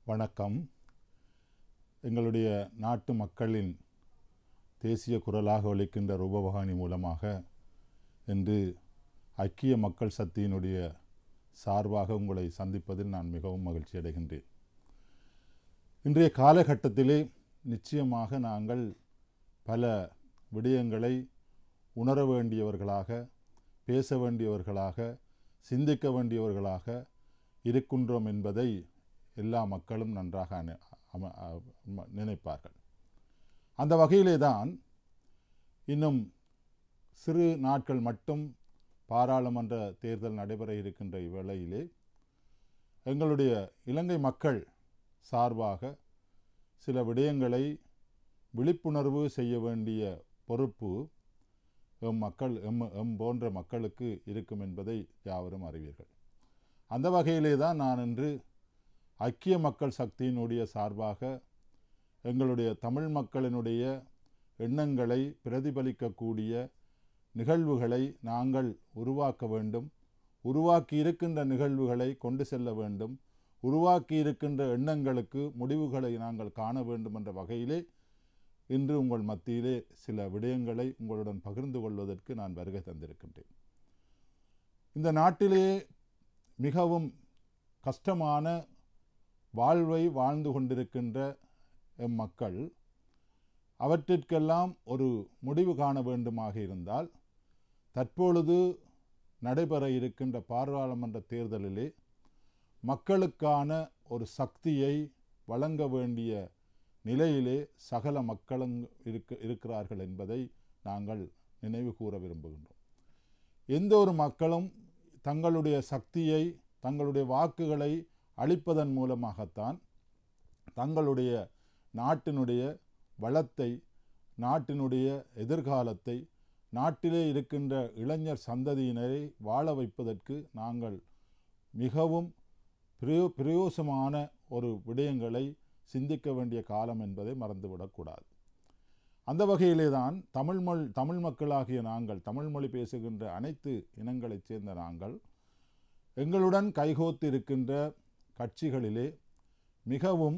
வணக்கம் எங்களுடைய நாட்டு மக்களின் தேசிய குரலாக ஒலிக்கின்ற ரூபவகானி மூலமாக இன்று ஐக்கிய மக்கள் சக்தியினுடைய சார்பாக உங்களை சந்திப்பதில் நான் மிகவும் மகிழ்ச்சி அடைகின்றேன் இன்றைய காலகட்டத்திலே நிச்சயமாக நாங்கள் பல விடயங்களை உணர வேண்டியவர்களாக பேச வேண்டியவர்களாக சிந்திக்க வேண்டியவர்களாக இருக்கின்றோம் என்பதை எல்லா மக்களும் நன்றாக அனு- அம- அ- நினைப்பார்கள் அந்த வகையிலே தான் இன்னும் சிறு நாட்கள் மட்டும் பாராளுமன்ற தேர்தல் நடைபெற இருக்கின்ற இவ்வேளையிலே எங்களுடைய இலங்கை மக்கள் சார்பாக சில விடயங்களை விழிப்புணர்வு செய்ய வேண்டிய பொறுப்பு எம் மக்கள் எம் எம் போன்ற மக்களுக்கு இருக்கும் என்பதை யாவரும் அறிவீர்கள் அந்த வகையிலே தான் நான் இன்று ஐக்கிய மக்கள் சக்தியினுடைய சார்பாக எங்களுடைய தமிழ் மக்களினுடைய எண்ணங்களை பிரதிபலிக்கக்கூடிய நிகழ்வுகளை நாங்கள் உருவாக்க வேண்டும் உருவாக்கி இருக்கின்ற நிகழ்வுகளை கொண்டு செல்ல வேண்டும் உருவாக்கி இருக்கின்ற எண்ணங்களுக்கு முடிவுகளை நாங்கள் காண வேண்டும் என்ற வகையிலே இன்று உங்கள் மத்தியிலே சில விடயங்களை உங்களுடன் பகிர்ந்து கொள்வதற்கு நான் வருகை தந்திருக்கின்றேன் இந்த நாட்டிலே மிகவும் கஷ்டமான வாழ்வை வாழ்ந்து கொண்டிருக்கின்ற எம் மக்கள் அவற்றிற்கெல்லாம் ஒரு முடிவு காண வேண்டுமாக இருந்தால் தற்பொழுது நடைபெற இருக்கின்ற பாராளுமன்ற தேர்தலிலே மக்களுக்கான ஒரு சக்தியை வழங்க வேண்டிய நிலையிலே சகல மக்களும் இருக்க இருக்கிறார்கள் என்பதை நாங்கள் நினைவு கூற விரும்புகின்றோம் எந்த ஒரு மக்களும் தங்களுடைய சக்தியை தங்களுடைய வாக்குகளை அளிப்பதன் மூலமாகத்தான் தங்களுடைய நாட்டினுடைய வளத்தை நாட்டினுடைய எதிர்காலத்தை நாட்டிலே இருக்கின்ற இளைஞர் சந்ததியினரை வாழ வைப்பதற்கு நாங்கள் மிகவும் பிரயோ பிரயோசமான ஒரு விடயங்களை சிந்திக்க வேண்டிய காலம் என்பதை மறந்துவிடக்கூடாது அந்த வகையிலே தான் தமிழ் மொழி தமிழ் மக்களாகிய நாங்கள் தமிழ் மொழி பேசுகின்ற அனைத்து இனங்களைச் சேர்ந்த நாங்கள் எங்களுடன் கைகோத்து இருக்கின்ற கட்சிகளிலே மிகவும்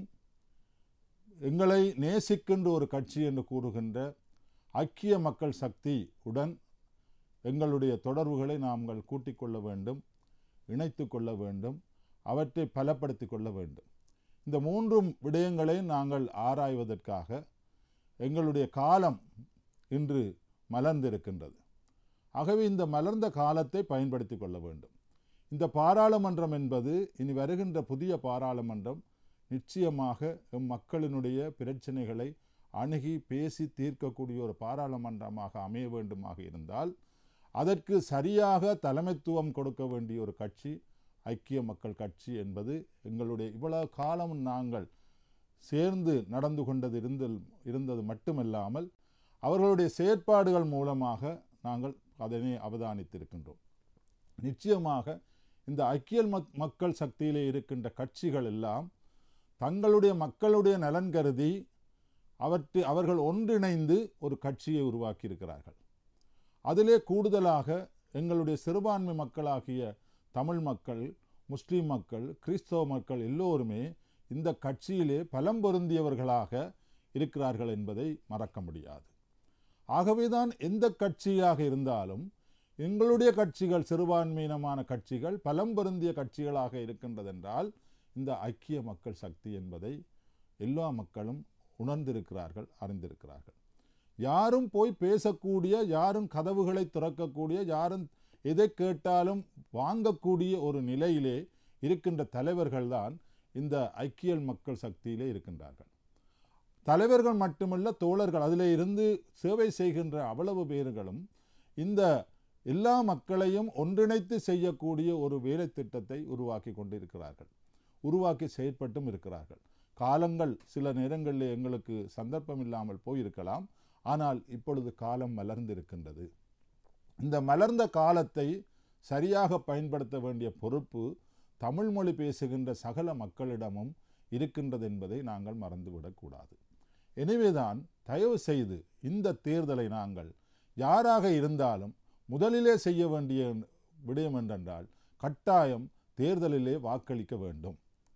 எங்களை நேசிக்கின்ற ஒரு கட்சி என்று கூறுகின்ற ஐக்கிய மக்கள் சக்தி உடன் எங்களுடைய தொடர்புகளை நாங்கள் கூட்டிக் கொள்ள வேண்டும் இணைத்து கொள்ள வேண்டும் அவற்றை பலப்படுத்தி கொள்ள வேண்டும் இந்த மூன்றும் விடயங்களை நாங்கள் ஆராய்வதற்காக எங்களுடைய காலம் இன்று மலர்ந்திருக்கின்றது ஆகவே இந்த மலர்ந்த காலத்தை பயன்படுத்தி கொள்ள வேண்டும் இந்த பாராளுமன்றம் என்பது இனி வருகின்ற புதிய பாராளுமன்றம் நிச்சயமாக எம் மக்களினுடைய பிரச்சனைகளை அணுகி பேசி தீர்க்கக்கூடிய ஒரு பாராளுமன்றமாக அமைய வேண்டுமாக இருந்தால் அதற்கு சரியாக தலைமைத்துவம் கொடுக்க வேண்டிய ஒரு கட்சி ஐக்கிய மக்கள் கட்சி என்பது எங்களுடைய இவ்வளவு காலம் நாங்கள் சேர்ந்து நடந்து கொண்டது இருந்தல் இருந்தது மட்டுமல்லாமல் அவர்களுடைய செயற்பாடுகள் மூலமாக நாங்கள் அதனை அவதானித்திருக்கின்றோம் நிச்சயமாக இந்த ஐக்கிய மக்- மக்கள் சக்தியிலே இருக்கின்ற கட்சிகள் எல்லாம் தங்களுடைய மக்களுடைய நலன் கருதி அவற்றை அவர்கள் ஒன்றிணைந்து ஒரு கட்சியை உருவாக்கியிருக்கிறார்கள் அதிலே கூடுதலாக எங்களுடைய சிறுபான்மை மக்களாகிய தமிழ் மக்கள் முஸ்லீம் மக்கள் கிறிஸ்தவ மக்கள் எல்லோருமே இந்த கட்சியிலே பலம் பொருந்தியவர்களாக இருக்கிறார்கள் என்பதை மறக்க முடியாது ஆகவேதான் எந்த கட்சியாக இருந்தாலும் எங்களுடைய கட்சிகள் சிறுபான்மையினமான கட்சிகள் பலம் பொருந்திய கட்சிகளாக இருக்கின்றதென்றால் இந்த ஐக்கிய மக்கள் சக்தி என்பதை எல்லா மக்களும் உணர்ந்திருக்கிறார்கள் அறிந்திருக்கிறார்கள் யாரும் போய் பேசக்கூடிய யாரும் கதவுகளை திறக்கக்கூடிய யாரும் எதை கேட்டாலும் வாங்கக்கூடிய ஒரு நிலையிலே இருக்கின்ற தலைவர்கள்தான் இந்த ஐக்கிய மக்கள் சக்தியிலே இருக்கின்றார்கள் தலைவர்கள் மட்டுமல்ல தோழர்கள் அதிலே இருந்து சேவை செய்கின்ற அவ்வளவு பேர்களும் இந்த எல்லா மக்களையும் ஒன்றிணைத்து செய்யக்கூடிய ஒரு வேலை திட்டத்தை உருவாக்கி கொண்டிருக்கிறார்கள் உருவாக்கி செயற்பட்டும் இருக்கிறார்கள் காலங்கள் சில நேரங்களில் எங்களுக்கு சந்தர்ப்பம் இல்லாமல் போயிருக்கலாம் ஆனால் இப்பொழுது காலம் மலர்ந்திருக்கின்றது இந்த மலர்ந்த காலத்தை சரியாக பயன்படுத்த வேண்டிய பொறுப்பு தமிழ் மொழி பேசுகின்ற சகல மக்களிடமும் இருக்கின்றது என்பதை நாங்கள் மறந்துவிடக்கூடாது எனவேதான் தயவு செய்து இந்த தேர்தலை நாங்கள் யாராக இருந்தாலும் முதலிலே செய்ய வேண்டிய விடயம் என்றென்றால் கட்டாயம் தேர்தலிலே வாக்களிக்க வேண்டும்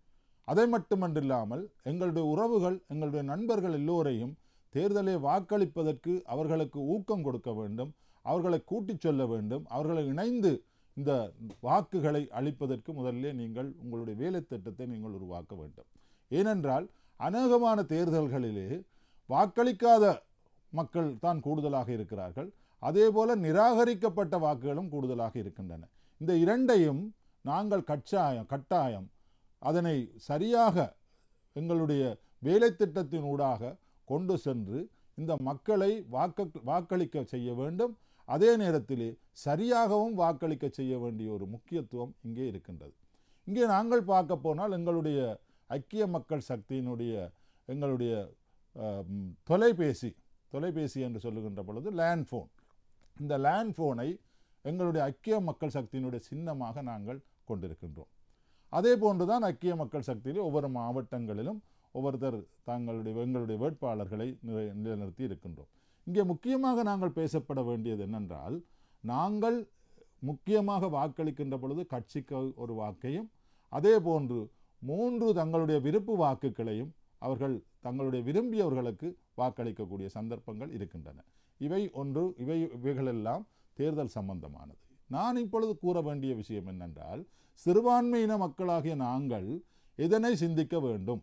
அதை மட்டுமன்றில்லாமல் எங்களுடைய உறவுகள் எங்களுடைய நண்பர்கள் எல்லோரையும் தேர்தலை வாக்களிப்பதற்கு அவர்களுக்கு ஊக்கம் கொடுக்க வேண்டும் அவர்களை கூட்டிச் சொல்ல வேண்டும் அவர்களை இணைந்து இந்த வாக்குகளை அளிப்பதற்கு முதல்ல நீங்கள் உங்களுடைய வேலை திட்டத்தை நீங்கள் உருவாக்க வேண்டும் ஏனென்றால் அநேகமான தேர்தல்களிலே வாக்களிக்காத மக்கள் தான் கூடுதலாக இருக்கிறார்கள் அதேபோல நிராகரிக்கப்பட்ட வாக்குகளும் கூடுதலாக இருக்கின்றன இந்த இரண்டையும் நாங்கள் கட்டாயம் கட்டாயம் அதனை சரியாக எங்களுடைய வேலை திட்டத்தின் ஊடாக கொண்டு சென்று இந்த மக்களை வாக்கு வாக்களிக்க செய்ய வேண்டும் அதே நேரத்திலே சரியாகவும் வாக்களிக்க செய்ய வேண்டிய ஒரு முக்கியத்துவம் இங்கே இருக்கின்றது இங்கே நாங்கள் பார்க்க போனால் எங்களுடைய ஐக்கிய மக்கள் சக்தியினுடைய எங்களுடைய அஹ், ம், தொலைபேசி தொலைபேசி என்று சொல்லுகின்ற பொழுது லேண்ட் ஃபோன் இந்த லேண்ட் ஃபோனை எங்களுடைய ஐக்கிய மக்கள் சக்தியினுடைய சின்னமாக நாங்கள் கொண்டிருக்கின்றோம் அதே போன்றுதான் ஐக்கிய மக்கள் சக்தியிலே ஒவ்வொரு மாவட்டங்களிலும் ஒவ்வொருத்தர் தங்களுடைய எங்களுடைய வேட்பாளர்களை நிலை- நிலைநிறுத்தி இருக்கின்றோம் இங்கே முக்கியமாக நாங்கள் பேசப்பட வேண்டியது என்னென்றால் நாங்கள் முக்கியமாக வாக்களிக்கின்ற பொழுது கட்சிக்கு ஒரு வாக்கையும் அதே போன்று மூன்று தங்களுடைய விருப்பு வாக்குகளையும் அவர்கள் தங்களுடைய விரும்பியவர்களுக்கு வாக்களிக்கக்கூடிய சந்தர்ப்பங்கள் இருக்கின்றன இவை ஒன்று இவை இவைகளெல்லாம் தேர்தல் சம்பந்தமானது நான் இப்பொழுது கூற வேண்டிய விஷயம் என்னென்றால் சிறுபான்மையின மக்களாகிய நாங்கள் இதனை சிந்திக்க வேண்டும்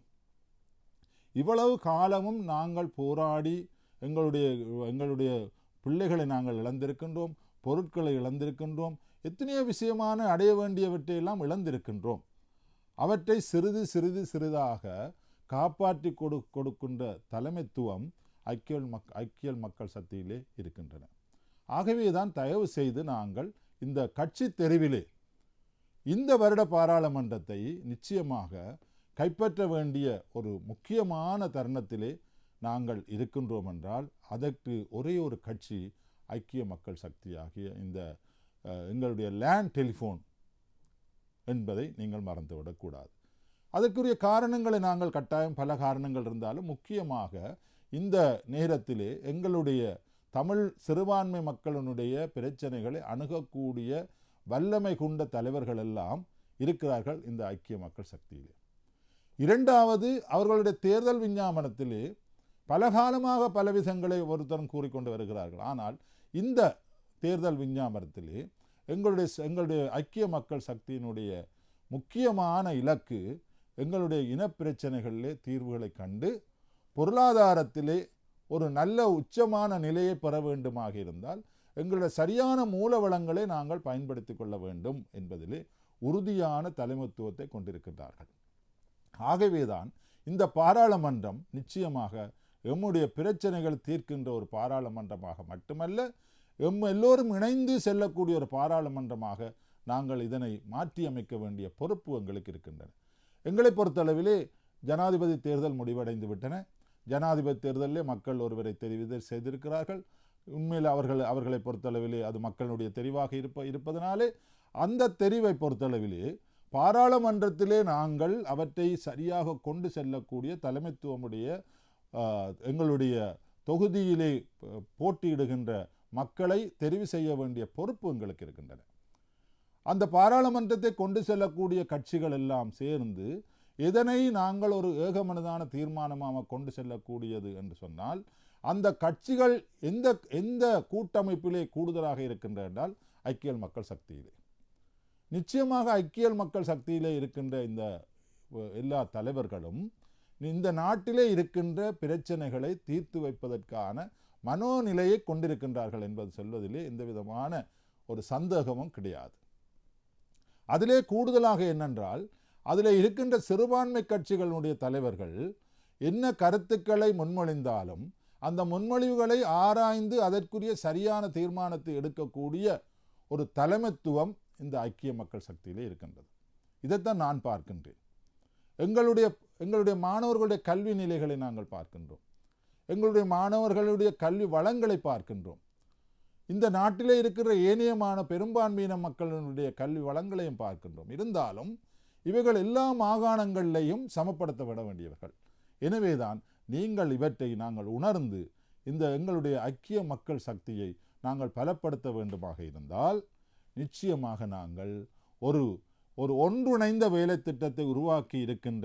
இவ்வளவு காலமும் நாங்கள் போராடி எங்களுடைய எங்களுடைய பிள்ளைகளை நாங்கள் இழந்திருக்கின்றோம் பொருட்களை இழந்திருக்கின்றோம் எத்தனையோ விஷயமான அடைய வேண்டியவற்றை எல்லாம் இழந்திருக்கின்றோம் அவற்றை சிறிது சிறிது சிறிதாக காப்பாற்றி கொடு கொடுக்கின்ற தலைமைத்துவம் ஐக்கிய மக் ஐக்கிய மக்கள் சக்தியிலே இருக்கின்றன ஆகவே தான் தயவு செய்து நாங்கள் இந்த கட்சி தெரிவிலே இந்த வருட பாராளுமன்றத்தை நிச்சயமாக கைப்பற்ற வேண்டிய ஒரு முக்கியமான தருணத்திலே நாங்கள் இருக்கின்றோம் என்றால் அதற்கு ஒரே ஒரு கட்சி ஐக்கிய மக்கள் சக்தியாகிய இந்த அஹ், எங்களுடைய லேண்ட் டெலிஃபோன் என்பதை நீங்கள் மறந்துவிடக்கூடாது அதற்குரிய காரணங்களை நாங்கள் கட்டாயம் பல காரணங்கள் இருந்தாலும் முக்கியமாக இந்த நேரத்திலே எங்களுடைய தமிழ் சிறுபான்மை மக்களினுடைய பிரச்சனைகளை அணுகக்கூடிய வல்லமை கொண்ட தலைவர்கள் எல்லாம் இருக்கிறார்கள் இந்த ஐக்கிய மக்கள் சக்தியிலே இரண்டாவது அவர்களுடைய தேர்தல் விஞ்ஞாபனத்திலே பலகாலமாக பல விதங்களை ஒருத்தரும் கூறிக்கொண்டு வருகிறார்கள் ஆனால் இந்த தேர்தல் விஞ்ஞாபனத்திலே எங்களுடைய எங்களுடைய ஐக்கிய மக்கள் சக்தியினுடைய முக்கியமான இலக்கு எங்களுடைய இனப்பிரச்சனைகளிலே தீர்வுகளை கண்டு பொருளாதாரத்திலே ஒரு நல்ல உச்சமான நிலையை பெற வேண்டுமாக இருந்தால் எங்களுடைய சரியான மூல வளங்களை நாங்கள் பயன்படுத்திக் கொள்ள வேண்டும் என்பதிலே உறுதியான தலைமைத்துவத்தை கொண்டிருக்கின்றார்கள் ஆகவேதான் இந்த பாராளுமன்றம் நிச்சயமாக எம்முடைய பிரச்சனைகள் தீர்க்கின்ற ஒரு பாராளுமன்றமாக மட்டுமல்ல எம் எல்லோரும் இணைந்து செல்லக்கூடிய ஒரு பாராளுமன்றமாக நாங்கள் இதனை மாற்றியமைக்க வேண்டிய பொறுப்பு எங்களுக்கு இருக்கின்றன எங்களை பொறுத்தளவிலே ஜனாதிபதி தேர்தல் முடிவடைந்து விட்டன ஜனாதிபதி தேர்தலிலே மக்கள் ஒருவரை தெரிவு செய்திருக்கிறார்கள் உண்மையில் அவர்கள் அவர்களை பொறுத்தளவிலே அது மக்களுடைய தெரிவாக இருப்ப இருப்பதனாலே அந்த தெரிவை பொறுத்தளவிலே பாராளுமன்றத்திலே நாங்கள் அவற்றை சரியாக கொண்டு செல்லக்கூடிய தலைமைத்துவமுடைய ஆஹ், எங்களுடைய தொகுதியிலே ப- போட்டியிடுகின்ற மக்களை தெரிவு செய்ய வேண்டிய பொறுப்பு எங்களுக்கு இருக்கின்றன அந்த பாராளுமன்றத்தை கொண்டு செல்லக்கூடிய கட்சிகள் எல்லாம் சேர்ந்து இதனை நாங்கள் ஒரு ஏகமனதான தீர்மானமாக கொண்டு செல்லக்கூடியது என்று சொன்னால் அந்த கட்சிகள் எந்த எந்த கூட்டமைப்பிலே கூடுதலாக இருக்கின்ற என்றால் ஐக்கிய மக்கள் சக்தியிலே நிச்சயமாக ஐக்கிய மக்கள் சக்தியிலே இருக்கின்ற இந்த அஹ், எல்லா தலைவர்களும் இந்த நாட்டிலே இருக்கின்ற பிரச்சனைகளை தீர்த்து வைப்பதற்கான மனோநிலையை கொண்டிருக்கின்றார்கள் என்பது சொல்வதிலே எந்த விதமான ஒரு சந்தேகமும் கிடையாது அதிலே கூடுதலாக என்னென்றால் அதில் இருக்கின்ற சிறுபான்மை கட்சிகளுடைய தலைவர்கள் என்ன கருத்துக்களை முன்மொழிந்தாலும் அந்த முன்மொழிவுகளை ஆராய்ந்து அதற்குரிய சரியான தீர்மானத்தை எடுக்கக்கூடிய ஒரு தலைமைத்துவம் இந்த ஐக்கிய மக்கள் சக்தியிலே இருக்கின்றது இதைத்தான் நான் பார்க்கின்றேன் எங்களுடைய எங்களுடைய மாணவர்களுடைய கல்வி நிலைகளை நாங்கள் பார்க்கின்றோம் எங்களுடைய மாணவர்களுடைய கல்வி வளங்களை பார்க்கின்றோம் இந்த நாட்டிலே இருக்கிற ஏனையமான பெரும்பான்மையின மக்களினுடைய கல்வி வளங்களையும் பார்க்கின்றோம் இருந்தாலும் இவைகள் எல்லா மாகாணங்களிலையும் சமப்படுத்தப்பட வேண்டியவர்கள் எனவேதான் நீங்கள் இவற்றை நாங்கள் உணர்ந்து இந்த எங்களுடைய ஐக்கிய மக்கள் சக்தியை நாங்கள் பலப்படுத்த வேண்டுமாக இருந்தால் நிச்சயமாக நாங்கள் ஒரு ஒரு ஒன்றிணைந்த வேலை திட்டத்தை உருவாக்கி இருக்கின்ற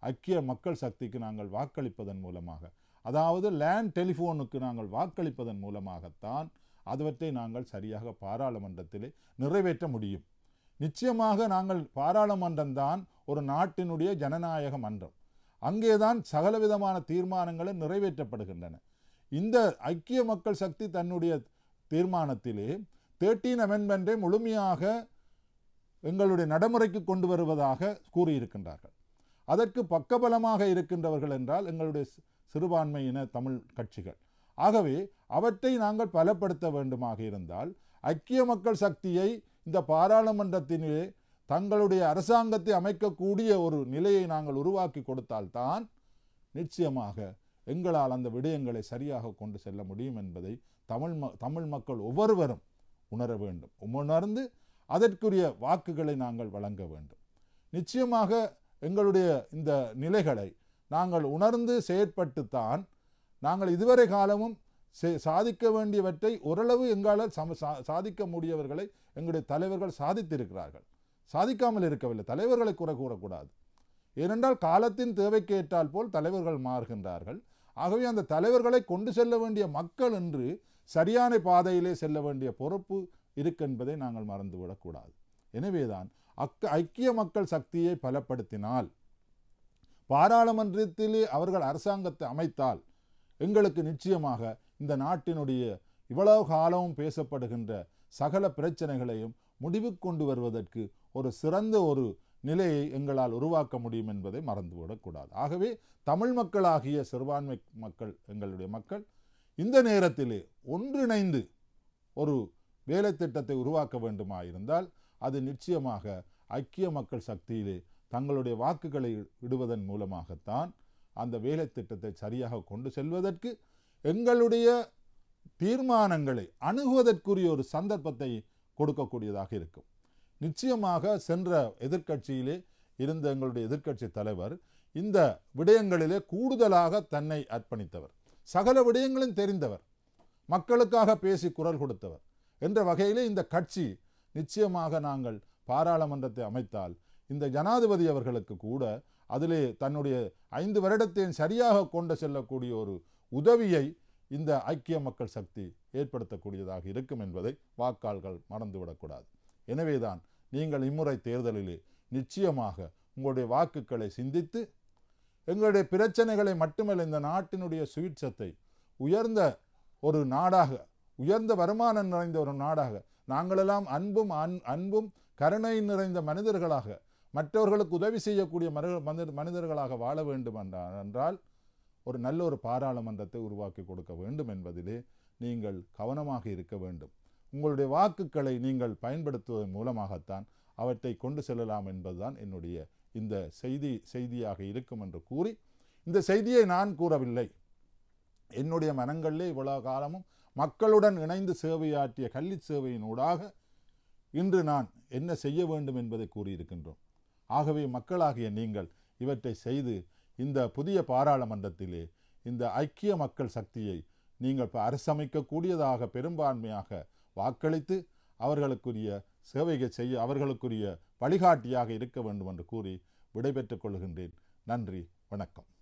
ஐக்கிய மக்கள் சக்திக்கு நாங்கள் வாக்களிப்பதன் மூலமாக அதாவது லேண்ட் டெலிஃபோனுக்கு நாங்கள் வாக்களிப்பதன் மூலமாகத்தான் அவற்றை நாங்கள் சரியாக பாராளுமன்றத்திலே நிறைவேற்ற முடியும் நிச்சயமாக நாங்கள் பாராளுமன்றம்தான் ஒரு நாட்டினுடைய ஜனநாயக மன்றம் அங்கேதான் சகலவிதமான தீர்மானங்களும் நிறைவேற்றப்படுகின்றன இந்த ஐக்கிய மக்கள் சக்தி தன்னுடைய தீர்மானத்திலே தேர்ட்டீன் அமெண்ட்மெண்ட்டை முழுமையாக எங்களுடைய நடைமுறைக்கு கொண்டு வருவதாக கூறியிருக்கின்றார்கள் அதற்கு பக்கபலமாக இருக்கின்றவர்கள் என்றால் எங்களுடைய சி- சிறுபான்மையின தமிழ் கட்சிகள் ஆகவே அவற்றை நாங்கள் பலப்படுத்த வேண்டுமாக இருந்தால் ஐக்கிய மக்கள் சக்தியை இந்த பாராளுமன்றத்திலே தங்களுடைய அரசாங்கத்தை அமைக்கக்கூடிய ஒரு நிலையை நாங்கள் உருவாக்கி கொடுத்தால்தான் நிச்சயமாக எங்களால் அந்த விடயங்களை சரியாக கொண்டு செல்ல முடியும் என்பதை தமிழ் ம தமிழ் மக்கள் ஒவ்வொருவரும் உணர வேண்டும் உணர்ந்து அதற்குரிய வாக்குகளை நாங்கள் வழங்க வேண்டும் நிச்சயமாக எங்களுடைய இந்த நிலைகளை நாங்கள் உணர்ந்து செயற்பட்டுத்தான் நாங்கள் இதுவரை காலமும் செ- சாதிக்க வேண்டியவற்றை ஓரளவு எங்களால் சம சா- சாதிக்க முடியவர்களை எங்களுடைய தலைவர்கள் சாதித்திருக்கிறார்கள் சாதிக்காமல் இருக்கவில்லை தலைவர்களை குறை கூறக்கூடாது ஏனென்றால் காலத்தின் தேவைக்கு ஏற்றால் போல் தலைவர்கள் மாறுகின்றார்கள் ஆகவே அந்த தலைவர்களை கொண்டு செல்ல வேண்டிய மக்கள் என்று சரியான பாதையிலே செல்ல வேண்டிய பொறுப்பு இருக்கென்பதை நாங்கள் மறந்துவிடக்கூடாது எனவேதான் அக்க ஐக்கிய மக்கள் சக்தியை பலப்படுத்தினால் பாராளுமன்றத்திலே அவர்கள் அரசாங்கத்தை அமைத்தால் எங்களுக்கு நிச்சயமாக இந்த நாட்டினுடைய இவ்வளவு காலமும் பேசப்படுகின்ற சகல பிரச்சனைகளையும் முடிவுக்கு கொண்டு வருவதற்கு ஒரு சிறந்த ஒரு நிலையை எங்களால் உருவாக்க முடியும் என்பதை மறந்துவிடக்கூடாது ஆகவே தமிழ் மக்களாகிய சிறுபான்மை மக்கள் எங்களுடைய மக்கள் இந்த நேரத்திலே ஒன்றிணைந்து ஒரு வேலை திட்டத்தை உருவாக்க வேண்டுமாயிருந்தால் அது நிச்சயமாக ஐக்கிய மக்கள் சக்தியிலே தங்களுடைய வாக்குகளை இடுவதன் மூலமாகத்தான் அந்த வேலை திட்டத்தை சரியாக கொண்டு செல்வதற்கு எங்களுடைய தீர்மானங்களை அணுகுவதற்குரிய ஒரு சந்தர்ப்பத்தை கொடுக்கக்கூடியதாக இருக்கும் நிச்சயமாக சென்ற எதிர்க்கட்சியிலே இருந்த எங்களுடைய எதிர்க்கட்சி தலைவர் இந்த விடயங்களிலே கூடுதலாக தன்னை அர்ப்பணித்தவர் சகல விடயங்களும் தெரிந்தவர் மக்களுக்காக பேசி குரல் கொடுத்தவர் என்ற வகையிலே இந்த கட்சி நிச்சயமாக நாங்கள் பாராளுமன்றத்தை அமைத்தால் இந்த ஜனாதிபதி அவர்களுக்கு கூட அதிலே தன்னுடைய ஐந்து வருடத்தையும் சரியாக கொண்டு செல்லக்கூடிய ஒரு உதவியை இந்த ஐக்கிய மக்கள் சக்தி ஏற்படுத்தக்கூடியதாக இருக்கும் என்பதை வாக்காளர்கள் மறந்துவிடக்கூடாது எனவேதான் நீங்கள் இம்முறை தேர்தலிலே நிச்சயமாக உங்களுடைய வாக்குகளை சிந்தித்து எங்களுடைய பிரச்சனைகளை மட்டுமல்ல இந்த நாட்டினுடைய சுவிட்சத்தை உயர்ந்த ஒரு நாடாக உயர்ந்த வருமானம் நிறைந்த ஒரு நாடாக நாங்களெல்லாம் அன்பும் அன் அன்பும் கருணை நிறைந்த மனிதர்களாக மற்றவர்களுக்கு உதவி செய்யக்கூடிய மனித மனித- மனிதர்களாக வாழ வேண்டும் என்றா- என்றால் ஒரு நல்ல ஒரு பாராளுமன்றத்தை உருவாக்கி கொடுக்க வேண்டும் என்பதிலே நீங்கள் கவனமாக இருக்க வேண்டும் உங்களுடைய வாக்குகளை நீங்கள் பயன்படுத்துவதன் மூலமாகத்தான் அவற்றை கொண்டு செல்லலாம் என்பதுதான் என்னுடைய இந்த செய்தி செய்தியாக இருக்கும் என்று கூறி இந்த செய்தியை நான் கூறவில்லை என்னுடைய மனங்களிலே இவ்வளவு காலமும் மக்களுடன் இணைந்து சேவையாற்றிய கல்வி சேவையினூடாக இன்று நான் என்ன செய்ய வேண்டும் என்பதை கூறியிருக்கின்றோம் ஆகவே மக்களாகிய நீங்கள் இவற்றை செய்து இந்த புதிய பாராளுமன்றத்திலே இந்த ஐக்கிய மக்கள் சக்தியை நீங்கள் இப்ப அரசமைக்கக்கூடியதாக பெரும்பான்மையாக வாக்களித்து அவர்களுக்குரிய சேவைகள் செய்ய அவர்களுக்குரிய வழிகாட்டியாக இருக்க வேண்டும் என்று கூறி விடைபெற்றுக் கொள்கின்றேன் நன்றி வணக்கம்